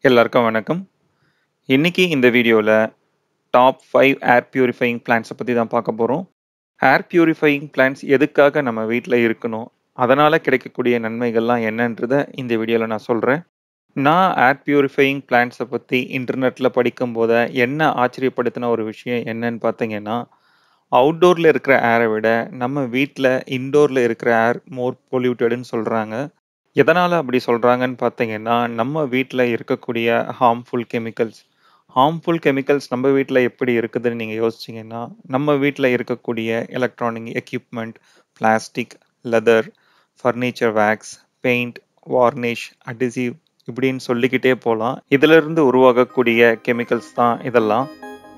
எல்லாருக்கும் வணக்கம். இன்னைக்கு இந்த வீடியோல டாப் 5 ஏர் பியூரிஃபையிங் பிளான்ட்ஸ பத்தி தான் பார்க்க போறோம். ஏர் பியூரிஃபையிங் பிளான்ட்ஸ் எதுக்காக நம்ம வீட்ல இருக்கணும்? அதனால கிடைக்கக்கூடிய நன்மைகள்லாம் என்னன்றத இந்த வீடியோல நான் சொல்றேன். நான் ஏர் பியூரிஃபையிங் பிளான்ட்ஸ பத்தி இன்டர்நெட்ல படிக்கும்போத என்ன ஆச்சரியப்படுத்தின ஒரு விஷயம் என்னன்னு பார்த்தீங்கன்னா, அவுட்டோர்ல இருக்கிற ஏர விட நம்ம வீட்ல இன்டோர்ல இருக்கிற ஏர் மோர் பொல்யூட்டட்ன்னு சொல்றாங்க. எதனால அப்படி சொல்றாங்கன்னு பார்த்தீங்கன்னா, நம்ம வீட்ல இருக்கக்கூடிய ஹார்ம்ஃபுல் கெமிக்கல்ஸ். ஹார்ம்ஃபுல் கெமிக்கல்ஸ் நம்ம வீட்ல எப்படி இருக்குதுன்னு நீங்க யோசிச்சீங்கன்னா, நம்ம வீட்ல இருக்கக்கூடிய electronic equipment, plastic, leather, furniture wax, paint, varnish, adhesive இப்படின்னு சொல்லிக்கிட்டே போலாம். இதிலிருந்து உருவாகக்கூடிய கெமிக்கல்ஸ் தான் இதெல்லாம்.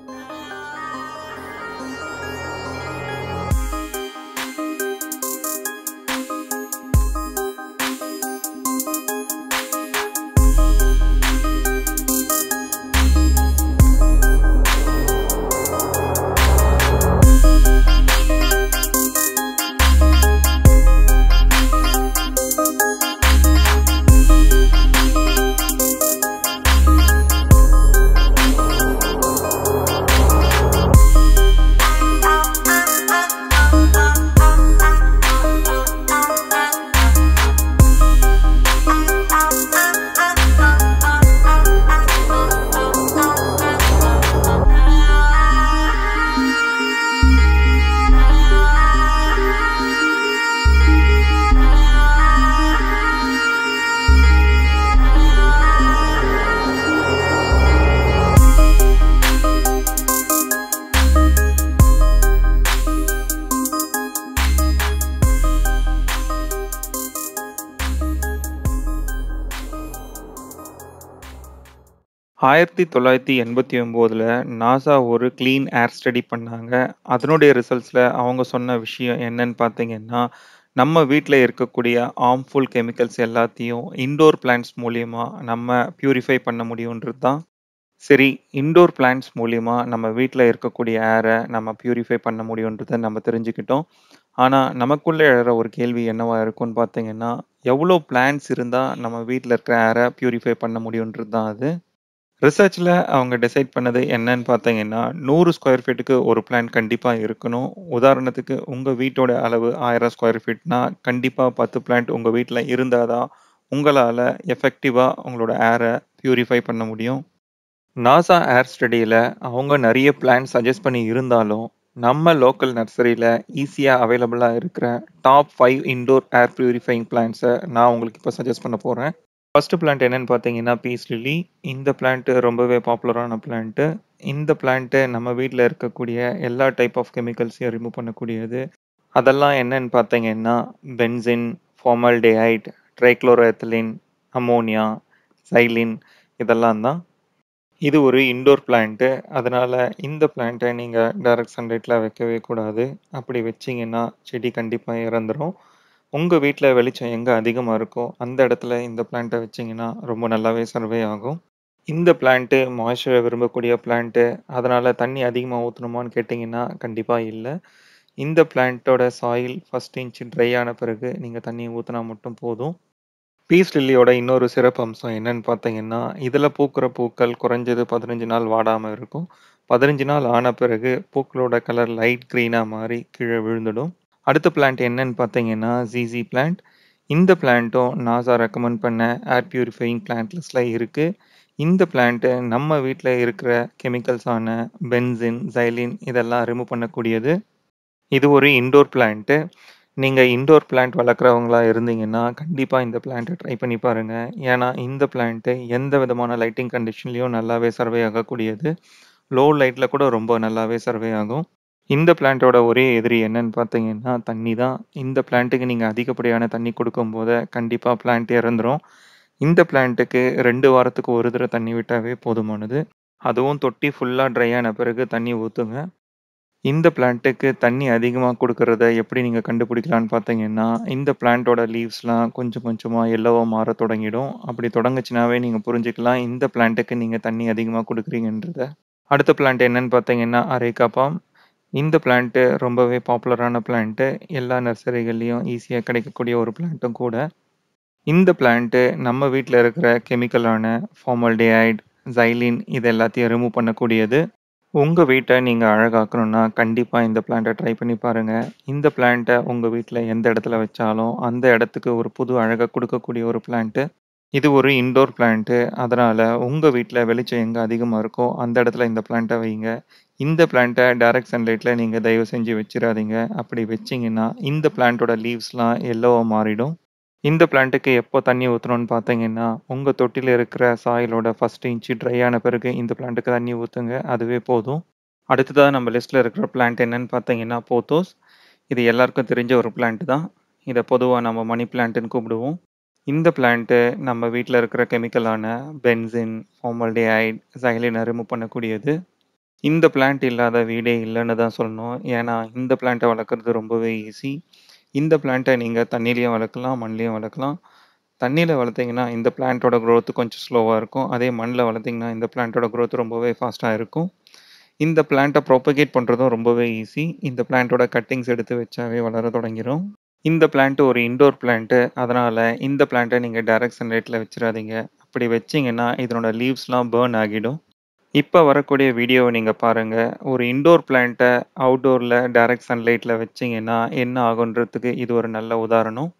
ஆயிரத்தி தொள்ளாயிரத்தி எண்பத்தி ஒம்போதுல நாசா ஒரு கிளீன் ஏர் ஸ்டடி பண்ணாங்க. அதனுடைய ரிசல்ட்ஸ்ல அவங்க சொன்ன விஷயம் என்னன்னு பார்த்தீங்கன்னா, நம்ம வீட்ல இருக்கக்கூடிய ஹார்ம்ஃபுல் கெமிக்கல்ஸ் எல்லாத்தையும் இன்டோர் பிளான்ட்ஸ் மூலியமா நம்ம பியூரிஃபை பண்ண முடியுன்றது தான். சரி, இன்டோர் பிளான்ட்ஸ் மூலியமா நம்ம வீட்ல இருக்கக்கூடிய ஏர நம்ம பியூரிஃபை பண்ண முடியுன்றத நம்ம தெரிஞ்சுக்கிட்டோம். ஆனா, நமக்குள்ள எழற ஒரு கேள்வி என்னவா இருக்கும்னு பார்த்தீங்கன்னா, எவ்வளோ பிளான்ட்ஸ் இருந்தா நம்ம வீட்ல இருக்கிற ஏர பியூரிஃபை பண்ண முடியுன்றது தான் அது. ரிசர்ச்ல அவங்க டிசைட் பண்ணது என்னன்னு பார்த்தீங்கன்னா, 100 ஸ்கொயர் ஃபீட்டுக்கு ஒரு பிளான்ட் கண்டிப்பா இருக்கணும். உதாரணத்துக்கு உங்க வீட்டோட அளவு 1000 ஸ்கொயர் ஃபீட்னா, கண்டிப்பா 10 பிளான்ட் உங்க வீட்ல இருந்தா தான் உங்களால எஃபெக்டிவா உங்களோட ஏர பியூரிஃபை பண்ண முடியும். நாசா ஏர் ஸ்டடியில அவங்க நெறைய பிளான்ட் சஜெஸ்ட் பண்ணி இருந்தாலும், நம்ம லோக்கல் நர்சரியில ஈஸியா அவைலபிளா இருக்கிற top 5 indoor air purifying plants நான் உங்களுக்கு இப்ப சஜெஸ்ட் பண்ண போறேன். ஃபர்ஸ்ட் பிளான்ட் என்னன்னு பார்த்தீங்கன்னா, பீஸ் லில்லி. இந்த பிளான்ட் ரொம்பவே பாப்புலரான பிளான்ட். இந்த பிளான்ட் நம்ம வீட்ல இருக்கக்கூடிய எல்லா டைப் ஆஃப் கெமிக்கல்ஸையும் ரிமூவ் பண்ணக்கூடியது. அதெல்லாம் என்னன்னு பார்த்தீங்கன்னா, benzene, formaldehyde, trichloroethylene, ammonia, xylene இதெல்லாம் தான். இது ஒரு இன்டோர் பிளான்ட். அதனால இந்த பிளான்ட்ட நீங்க டைரக்ட் சன்லைட்ல வைக்கவே கூடாது. அப்படி வச்சீங்கன்னா, செடி கண்டிப்பா இறந்துரும். உங்க வீட்ல வெளிச்சம் எங்க அதிகமா இருக்கோ, அந்த இடத்துல இந்த பிளான்ட்ட வச்சீங்கன்னா, ரொம்ப நல்லாவே சர்வே ஆகும். இந்த பிளான்ட் மாய்ஸ்சர விரும்பக்கூடிய பிளான்ட். அதனால தண்ணி அதிகமா ஊத்தணுமான்னு கேட்டீங்கன்னா, கண்டிப்பா இல்ல. இந்த பிளான்ட்டோட சாயில் ஃபர்ஸ்ட் இன்ச் ட்ரை ஆன பிறகு நீங்க தண்ணி ஊத்துனா மட்டும் போதும். பீஸ் லில்லியோட இன்னொரு சிறப்பு அம்சம் என்னன்னு பார்த்தீங்கன்னா, இதுல பூக்கிற பூக்கள் குறைஞ்சது 15 நாள் வாடாம இருக்கும். 15 நாள் ஆன பிறகு பூக்களோட கலர் லைட் கிரீனா மாறி கீழ விழுந்துடும். அடுத்த பிளான்ட் என்னன்னு பார்த்தீங்கன்னா, ஜிஜி பிளான்ட். இந்த பிளான்ட்டும் நாசா ரெக்கமெண்ட் பண்ண ஏர் பியூரிஃபையிங் பிளான்ட் லிஸ்ட்ல இருக்கு. இந்த பிளான்ட் நம்ம வீட்ல இருக்கிற கெமிக்கல்ஸான பென்சீன், சைலீன் இதெல்லாம் ரிமூவ் பண்ணக்கூடியது. இது ஒரு இன்டோர் பிளான்ட். நீங்க இன்டோர் பிளான்ட் வளர்க்கிறவங்களா இருந்தீங்கன்னா, கண்டிப்பா இந்த பிளான்ட்ட ட்ரை பண்ணி பாருங்க. ஏன்னா, இந்த பிளான்ட் எந்த விதமான லைட்டிங் கண்டிஷன்லயும் நல்லாவே சர்வே ஆகக்கூடியது. லோ லைட்ல கூட ரொம்ப நல்லாவே சர்வே ஆகும். இந்த பிளான்ட்டோட ஒரே எதிரி என்னன்னு பார்த்தீங்கன்னா, தண்ணி தான். இந்த பிளான்ட்டுக்கு நீங்க அதிகப்படியான தண்ணி கொடுக்கும்போது, கண்டிப்பா பிளான்ட் இறந்துரும். இந்த பிளான்ட்டுக்கு 2 வாரத்துக்கு ஒரு தடவ தண்ணி விட்டாவே போதுமானது. அதுவும் தொட்டி ஃபுல்லா ட்ரை ஆன பிறகு தண்ணி ஊத்துங்க. இந்த பிளான்ட்டுக்கு தண்ணி அதிகமா குடுக்கறத எப்படி நீங்க கண்டுபிடிக்கலான்னு பார்த்தீங்கன்னா, இந்த பிளான்ட்டோட லீவ்ஸ்லாம் கொஞ்சம் கொஞ்சமா எல்லோவா மாறத் தொடங்கிடும். அப்படி தொடங்குச்சுனாவே நீங்க புரிஞ்சுக்கலாம், இந்த பிளான்ட்டுக்கு நீங்க தண்ணி அதிகமா குடுக்குறீங்கன்றத. அடுத்த பிளான்ட் என்னன்னு பார்த்தீங்கன்னா, அரேகா பாம். இந்த பிளான்ட் ரொம்பவே பாப்புலரான பிளான்ட். எல்லா நர்சரிகள்லயும் ஈஸியா கிடைக்கக்கூடிய ஒரு பிளான்ட்டும் கூட. இந்த பிளான்ட்டு நம்ம வீட்ல இருக்கிற கெமிக்கலான ஃபார்மால்டிஹைட், xylene இது எல்லாத்தையும் ரிமூவ் பண்ணக்கூடியது. உங்க வீட்ட நீங்க அழகாக்கணும்னா, கண்டிப்பா இந்த பிளான்ட்ட ட்ரை பண்ணி பாருங்க. இந்த பிளான்ட்ட உங்க வீட்ல எந்த இடத்துல வச்சாலும், அந்த இடத்துக்கு ஒரு புது அழக குடுக்கக்கூடிய ஒரு பிளான்ட்டு. இது ஒரு இன்டோர் பிளான்ட்டு. அதனால உங்க வீட்ல வெளிச்சம் எங்க அதிகமா இருக்கோ, அந்த இடத்துல இந்த பிளான்ட்ட வைங்க. இந்த பிளான்ட்ட டைரக்ட் சன்லைட்ல நீங்க தயவு செஞ்சு வச்சிராதீங்க. அப்படி வச்சீங்கன்னா, இந்த பிளான்ட்டோட லீவ்ஸ்லாம் எல்லோவா மாறிடும். இந்த பிளான்ட்டுக்கு எப்போ தண்ணி ஊத்தணும்னு பார்த்தீங்கன்னா, உங்க தொட்டியில இருக்கிற சாயிலோட ஃபர்ஸ்ட் இன்ச் ட்ரை ஆன பிறகு இந்த பிளான்ட்டுக்கு தண்ணி ஊத்துங்க. அதுவே போதும். அடுத்ததா நம்ம லிஸ்ட்ல இருக்கிற பிளான்ட் என்னன்னு பார்த்தீங்கன்னா, போத்தோஸ். இது எல்லாருக்கும் தெரிஞ்ச ஒரு பிளான்ட் தான். இத பொதுவா நம்ம மணி பிளான்ட்ன்னு கூப்பிடுவோம். இந்த பிளான்ட்டு நம்ம வீட்ல இருக்கிற கெமிக்கலான பென்சீன், ஃபார்மால்டிஹைட், xylene ரிமூவ் பண்ணக்கூடியது. இந்த பிளான்ட் இல்லாத வீடே இல்லன்னு தான் சொல்லணும். ஏன்னா, இந்த பிளான்ட்ட வளர்க்கறது ரொம்பவே ஈஸி. இந்த பிளான்ட்ட நீங்க தண்ணீலயும் வளர்க்கலாம், மண்லயும் வளர்க்கலாம். தண்ணீல வளர்த்தீங்கன்னா, இந்த பிளான்ட்டோட குரோத் கொஞ்சம் ஸ்லோவா இருக்கும். அதே மண்ல வளர்த்தீங்கன்னா, இந்த பிளான்ட்டோட குரோத் ரொம்பவே ஃபாஸ்ட்டா இருக்கும். இந்த பிளான்ட்ட ப்ரோபகேட் பண்றதும் ரொம்பவே ஈஸி. இந்த பிளான்ட்டோட கட்டிங்ஸ் எடுத்து வச்சாவே வளர தொடங்கிரும். இந்த பிளான்ட் ஒரு இன்டோர் பிளான்ட். அதனால இந்த பிளான்ட்ட நீங்க டைரக்ட் சன்லைட்ல வச்சிராதீங்க. அப்படி வச்சீங்கன்னா, இதனோட லீவ்ஸ்லாம் பர்ன் ஆகிடும். இப்ப வரக்கூடிய வீடியோவ நீங்க பாருங்க. ஒரு இன்டோர் பிளான்ட்ட அவுட்டோர்ல டைரக்ட் சன்லைட்ல வச்சீங்கன்னா, என்ன ஆகுன்றதுக்கு இது ஒரு நல்ல உதாரணம்.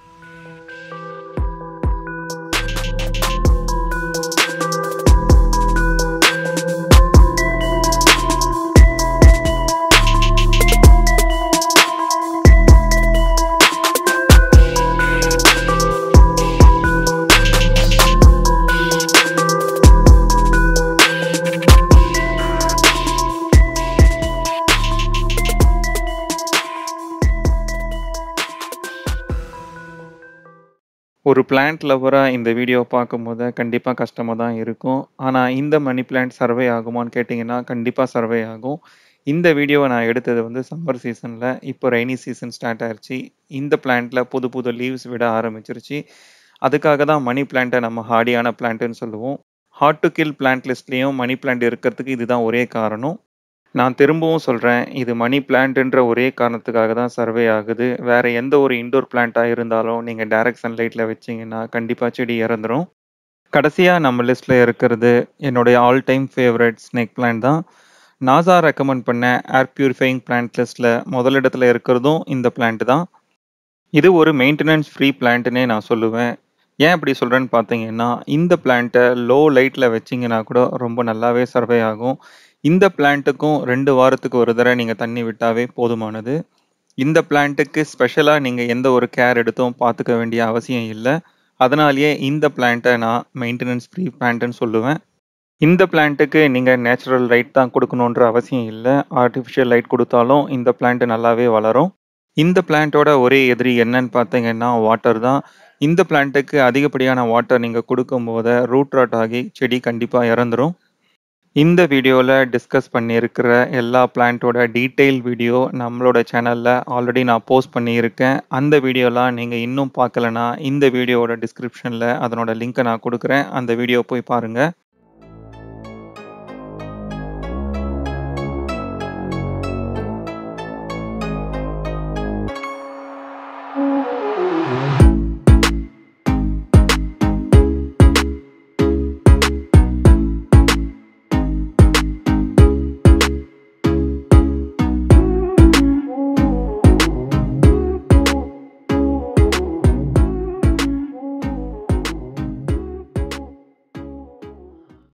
ஒரு பிளான்ட் லவ்வரா இந்த வீடியோ பார்க்கும்போது கண்டிப்பா கஷ்டமா தான் இருக்கும். ஆனா, இந்த மணி பிளான்ட் சர்வே ஆகுமான்னு கேட்டீங்கன்னா, கண்டிப்பா சர்வே ஆகும். இந்த வீடியோவ நான் எடுத்தது வந்து சம்மர் சீசன்ல. இப்போ ரெய்னி சீசன் ஸ்டார்ட் ஆயிருச்சு. இந்த பிளான்ட்ல புது புது லீவ்ஸ் விட ஆரம்பிச்சிருச்சு. அதுக்காக தான் மணி பிளான்ட்ட நம்ம ஹார்டியான பிளான்ட்ன்னு சொல்லுவோம். ஹார்ட் டூ கில் பிளான்ட் லிஸ்ட்லயும் மணி பிளான்ட் இருக்கிறதுக்கு இதுதான் ஒரே காரணம். நான் திரும்பவும் சொல்றேன். இது மணி பிளான்ட்ன்ற ஒரே காரணத்துக்காக தான் சர்வே ஆகுது. வேற எந்த ஒரு இன்டோர் பிளான்ட்டா இருந்தாலும் நீங்க டைரக்ட் சன்லைட்ல வச்சீங்கன்னா, கண்டிப்பா செடி இறந்துரும். கடைசியா நம்ம லிஸ்ட்ல இருக்கிறது என்னுடைய all time favourite snake plant தான். நாசா ரெக்கமெண்ட் பண்ண ஏர் பியூரிஃபையிங் பிளான்ட் லிஸ்ட்ல முதலிடத்துல இருக்கிறதும் இந்த பிளான்ட் தான். இது ஒரு மெயின்டனன்ஸ் ஃப்ரீ பிளான்ட்னே நான் சொல்லுவேன். ஏன் அப்படி சொல்றேன்னு பார்த்தீங்கன்னா, இந்த பிளான்ட்ட லோ லைட்ல வச்சீங்கன்னா கூட ரொம்ப நல்லாவே சர்வே ஆகும். இந்த பிளான்ட்டுக்கும் 2 வாரத்துக்கு ஒரு தடவ நீங்க தண்ணி விட்டாவே போதுமானது. இந்த பிளான்ட்டுக்கு ஸ்பெஷலா நீங்க எந்த ஒரு கேர் எடுத்தும் பார்த்துக்க வேண்டிய அவசியம் இல்ல. அதனாலேயே இந்த பிளான்ட்ட நான் மெயின்டனன்ஸ் ஃப்ரீ பிளான்ட்ன்னு சொல்லுவேன். இந்த பிளான்ட்டுக்கு நீங்க நேச்சுரல் லைட் தான் குடுக்கணுன்ற அவசியம் இல்ல. ஆர்டிஃபிஷியல் லைட் குடுத்தாலும் இந்த பிளான்ட் நல்லாவே வளரும். இந்த பிளான்ட்டோட ஒரே எதிரி என்னன்னு பார்த்தீங்கன்னா, வாட்டர் தான். இந்த பிளான்ட்டுக்கு அதிகப்படியான வாட்டர் நீங்க குடுக்கும்போது ரூட் ராட் ஆகி செடி கண்டிப்பா இறந்துரும். இந்த வீடியோல டிஸ்கஸ் பண்ணியிருக்கிற எல்லா பிளான்ட்டோட டீட்டெயில் வீடியோ நம்மளோட சேனல்ல ஆல்ரெடி நான் போஸ்ட் பண்ணியிருக்கேன். அந்த வீடியோலாம் நீங்க இன்னும் பார்க்கலன்னா, இந்த வீடியோவோட டிஸ்கிரிப்ஷன்ல அதனோட லிங்க்க நான் குடுக்குறேன். அந்த வீடியோ போய் பாருங்க.